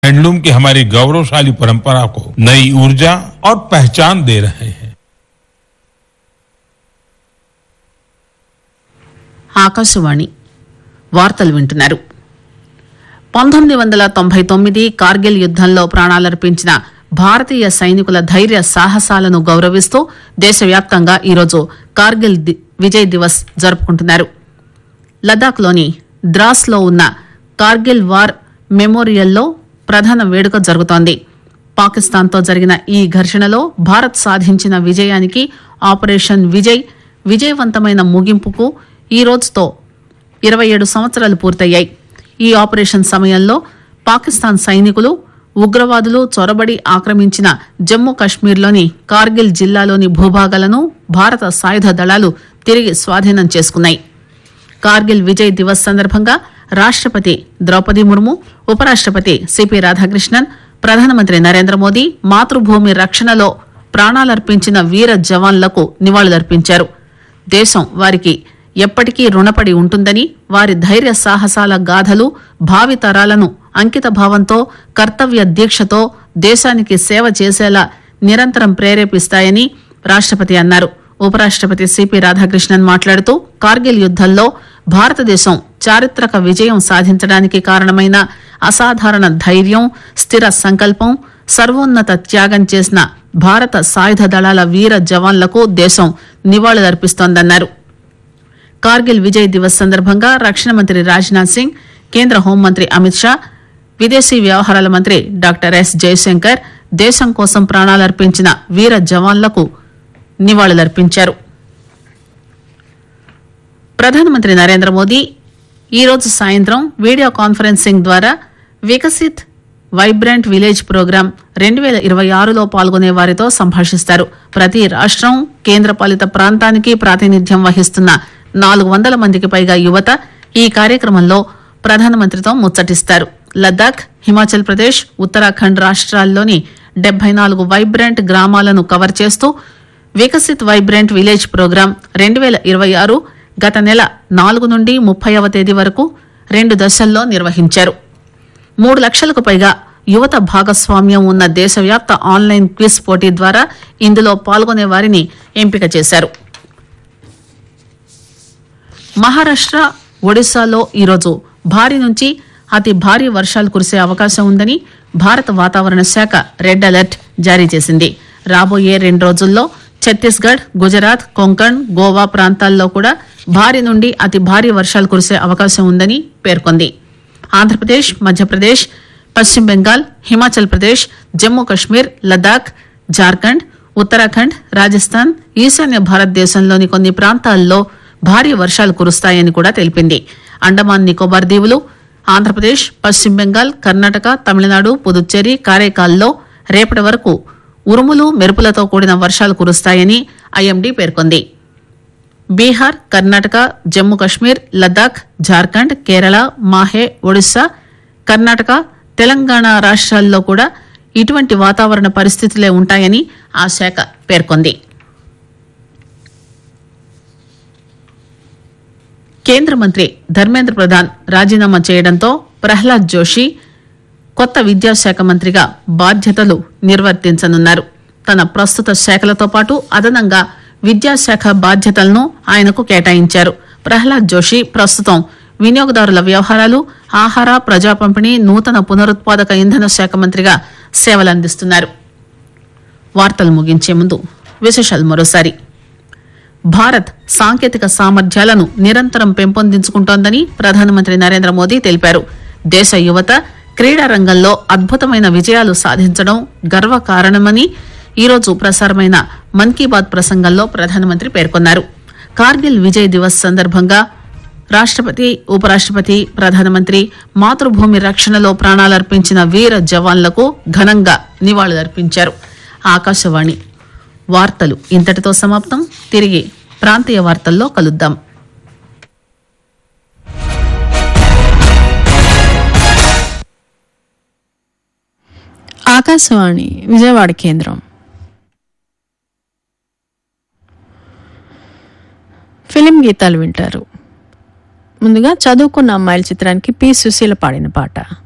handloom की हमारी गौरवशाली परंपरा को नई ऊर्जा और पहचान दे रहे हैं ఆకాశవాణి వార్తలు వింటున్నారు పంతొమ్మిది వందల తొంభై తొమ్మిది కార్గిల్ యుద్దంలో ప్రాణాలర్పించిన భారతీయ సైనికుల ధైర్య సాహసాలను గౌరవిస్తూ దేశవ్యాప్తంగా ఈరోజు కార్గిల్ ది- విజయ్ దివస్ జరుపుకుంటున్నారు లదాఖ్లోని ద్రాస్లో ఉన్న కార్గిల్ వార్ మెమోరియల్లో ప్రధాన వేడుక జరుగుతోంది పాకిస్తాన్తో జరిగిన ఈ ఘర్షణలో భారత్ సాధించిన విజయానికి ఆపరేషన్ విజయ్ విజయవంతమైన ముగింపుకు ఈ రోజుతో ఇరవై ఏడు సంవత్సరాలు పూర్తయ్యాయి ఈ ఆపరేషన్ సమయంలో పాకిస్తాన్ సైనికులు ఉగ్రవాదులు చొరబడి ఆక్రమించిన జమ్మూ కశ్మీర్లోని కార్గిల్ జిల్లాలోని భూభాగాలను భారత సాయుధ దళాలు తిరిగి స్వాధీనం చేసుకున్నాయి కార్గిల్ విజయ్ దివస్ సందర్భంగా రాష్టపతి ద్రౌపది ముర్ము ఉపరాష్టపతి సిపి రాధాకృష్ణన్ ప్రధానమంత్రి నరేంద్ర మోదీ మాతృభూమి రక్షణలో ప్రాణాలర్పించిన వీర జవాన్లకు నివాళులర్పించారు దేశం వారికి ఎప్పటికీ రుణపడి ఉంటుందని వారి ధైర్య సాహసాల గాథలు భావి తరాలను అంకిత భావంతో కర్తవ్య దీక్షతో దేశానికి సేవ చేసేలా నిరంతరం ప్రేరేపిస్తాయని రాష్టపతి అన్నారు ఉపరాష్టపతి సిపి రాధాకృష్ణన్ మాట్లాడుతూ కార్గిల్ యుద్దంలో భారతదేశం చారిత్రక విజయం సాధించడానికి కారణమైన అసాధారణ ధైర్యం స్థిర సంకల్పం సర్వోన్నత త్యాగం చేసిన భారత సాయుధ దళాల వీర జవాన్లకు దేశం నివాళులర్పిస్తోందన్నారు కార్గిల్ విజయ్ దివస్ సందర్భంగా రక్షణ మంత్రి రాజ్నాథ్ సింగ్ కేంద్ర హోంమంత్రి అమిత్ షా విదేశీ వ్యవహారాల మంత్రి డాక్టర్ ఎస్ జయశంకర్ దేశం కోసం ప్రాణాలర్పించిన వీర జవాన్లకు నివాళులర్పించారు ప్రధానమంత్రి నరేంద్ర మోదీ ఈరోజు సాయంత్రం వీడియో కాన్ఫరెన్సింగ్ ద్వారా వికసిత్ వైబ్రెంట్ విలేజ్ ప్రోగ్రాం రెండు వేల ఇరవై ఆరులో పాల్గొనే వారితో సంభాషిస్తారు ప్రతి రాష్ట్రం కేంద్రపాలిత ప్రాంతానికి ప్రాతినిధ్యం వహిస్తున్న నాలుగు వందల మందికి పైగా యువత ఈ కార్యక్రమంలో ప్రధానమంత్రితో ముచ్చటిస్తారు లద్దాఖ్ హిమాచల్ ప్రదేశ్ ఉత్తరాఖండ్ రాష్ట్రాల్లోని డెబ్బై నాలుగు వైబ్రెంట్ గ్రామాలను కవర్ చేస్తూ వికసిత్ వైబ్రెంట్ విలేజ్ ప్రోగ్రాం రెండు వేల ఇరవై ఆరు గత నెల నాలుగు నుండి ముప్పైవ తేదీ వరకు రెండు దశల్లో నిర్వహించారు మూడు లక్షలకు పైగా యువత భాగస్వామ్యం ఉన్న దేశవ్యాప్త ఆన్లైన్ క్విజ్ పోటీ ద్వారా ఇందులో పాల్గొనే వారిని ఎంపిక చేశారు మహారాష్ట్ర ఒడిశాలో ఈరోజు భారీ నుంచి అతి భారీ వర్షాలు కురిసే అవకాశం ఉందని భారత వాతావరణ శాఖ రెడ్ అలర్ట్ జారీ చేసింది రాబోయే రెండు రోజుల్లో ఛత్తీస్గఢ్ గుజరాత్ కొంకణ్ గోవా ప్రాంతాల్లో కూడా భారీ నుండి అతి భారీ వర్షాలు కురిసే అవకాశం ఉందని పేర్కొంది ఆంధ్రప్రదేశ్ మధ్యప్రదేశ్ పశ్చిమ బెంగాల్ హిమాచల్ ప్రదేశ్ జమ్మూ కశ్మీర్ లదాఖ్ జార్ఖండ్ ఉత్తరాఖండ్ రాజస్థాన్ ఈశాన్య భారతదేశంలోని కొన్ని ప్రాంతాల్లో భారీ వర్షాలు కురుస్తాయని కూడా తెలిపింది అండమాన్ నికోబార్ దీవులు ఆంధ్రప్రదేశ్ పశ్చిమ బెంగాల్ కర్ణాటక తమిళనాడు పుదుచ్చేరి కారైకాల్లో రేపటి వరకు ఉరుములు మెరుపులతో కూడిన వర్షాలు కురుస్తాయని ఐఎండీ పేర్కొంది బీహార్ కర్ణాటక జమ్మూ కశ్మీర్ లద్దాఖ్ జార్ఖండ్ కేరళ మాహే ఒడిశా కర్ణాటక తెలంగాణ రాష్ట్రాల్లో కూడా ఇటువంటి వాతావరణ పరిస్థితులే ఉంటాయని ఆ శాఖ పేర్కొంది కేంద్ర మంత్రి ధర్మేంద్ర ప్రధాన్ రాజీనామా చేయడంతో ప్రహ్లాద్ జోషి కొత్త విద్యాశాఖ మంత్రిగా బాధ్యతలు నిర్వర్తించనున్నారు తన ప్రస్తుత శాఖలతో పాటు అదనంగా విద్యాశాఖ బాధ్యతలను ఆయనకు కేటాయించారు ప్రహ్లాద్ జోషి ప్రస్తుతం వినియోగదారుల వ్యవహారాలు ఆహార ప్రజా పంపిణీ నూతన పునరుత్పాదక ఇంధన శాఖ మంత్రిగా సేవలందిస్తున్నారు వార్తలు ముగించే ముందు విశేషాలు మరోసారి భారత్ సాంకేతిక సామర్థ్యాలను నిరంతరం పెంపొందించుకుంటోందని ప్రధానమంత్రి నరేంద్ర మోదీ తెలిపారు దేశ యువత క్రీడా రంగంలో అద్భుతమైన విజయాలు సాధించడం గర్వకారణమని ఈరోజు ప్రసారమైన మన్ కీ బాత్ ప్రసంగంలో ప్రధానమంత్రి పేర్కొన్నారు కార్గిల్ విజయ్ దివస్ సందర్భంగా రాష్టపతి ఉపరాష్టపతి ప్రధానమంత్రి మాతృభూమి రక్షణలో ప్రాణాలర్పించిన వీర జవాన్లకు ఘనంగా నివాళులర్పించారు ఆకాశవాణి వార్తలు ఇంతటితో సమాప్తం తిరిగి ప్రాంతీయ వార్తల్లో కలుద్దాం ఆకాశవాణి విజయవాడ కేంద్రం ఫిలిం గీతాలు వింటారు ముందుగా చదువుకున్న అమ్మాయిల చిత్రానికి పి సుశీల పాడిన పాట